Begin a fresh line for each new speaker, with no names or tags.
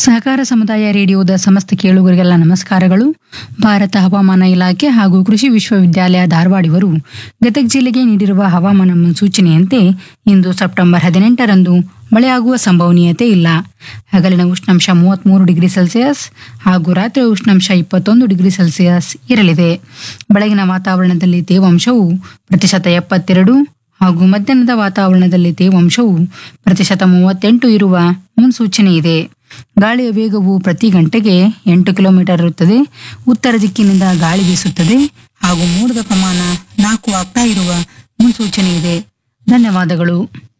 ಸಹಕಾರ ಸಮುದಾಯ ರೇಡಿಯೋದ ಸಮಸ್ತ ಕೇಳುಗರಿಗೆಲ್ಲ ನಮಸ್ಕಾರಗಳು ಭಾರತ ಹವಾಮಾನ ಇಲಾಖೆ ಹಾಗೂ ಕೃಷಿ ವಿಶ್ವವಿದ್ಯಾಲಯ ಧಾರವಾಡ ಇವರು ಗದಗ ಜಿಲ್ಲೆಗೆ ನೀಡಿರುವ ಹವಾಮಾನ ಮುನ್ಸೂಚನೆಯಂತೆ ಇಂದು ಸೆಪ್ಟೆಂಬರ್ ಹದಿನೆಂಟರಂದು ಮಳೆಯಾಗುವ ಸಂಭವನೀಯತೆ ಇಲ್ಲ ಹಗಲಿನ ಉಷ್ಣಾಂಶ ಮೂವತ್ಮೂರು ಡಿಗ್ರಿ ಸೆಲ್ಸಿಯಸ್ ಹಾಗೂ ರಾತ್ರಿ ಉಷ್ಣಾಂಶ ಇಪ್ಪತ್ತೊಂದು ಡಿಗ್ರಿ ಸೆಲ್ಸಿಯಸ್ ಇರಲಿದೆ ಬೆಳಗಿನ ವಾತಾವರಣದಲ್ಲಿ ತೇವಾಂಶವು ಪ್ರತಿಶತ ಎಪ್ಪತ್ತೆರಡು ಹಾಗೂ ಮಧ್ಯಾಹ್ನದ ವಾತಾವರಣದಲ್ಲಿ ತೇವಾಂಶವು ಪ್ರತಿಶತ ಮೂವತ್ತೆಂಟು ಇರುವ ಮುನ್ಸೂಚನೆ ಇದೆ ಗಾಳಿಯ ವೇಗವು ಪ್ರತಿ ಗಂಟೆಗೆ ಎಂಟು ಕಿಲೋಮೀಟರ್ ಇರುತ್ತದೆ ಉತ್ತರ ದಿಕ್ಕಿನಿಂದ ಗಾಳಿ ಬೀಸುತ್ತದೆ ಹಾಗೂ ಮೋಡದ ಪ್ರಮಾಣ ನಾಲ್ಕು ಆಗ್ತಾ ಇರುವ ಮುನ್ಸೂಚನೆ ಇದೆ ಧನ್ಯವಾದಗಳು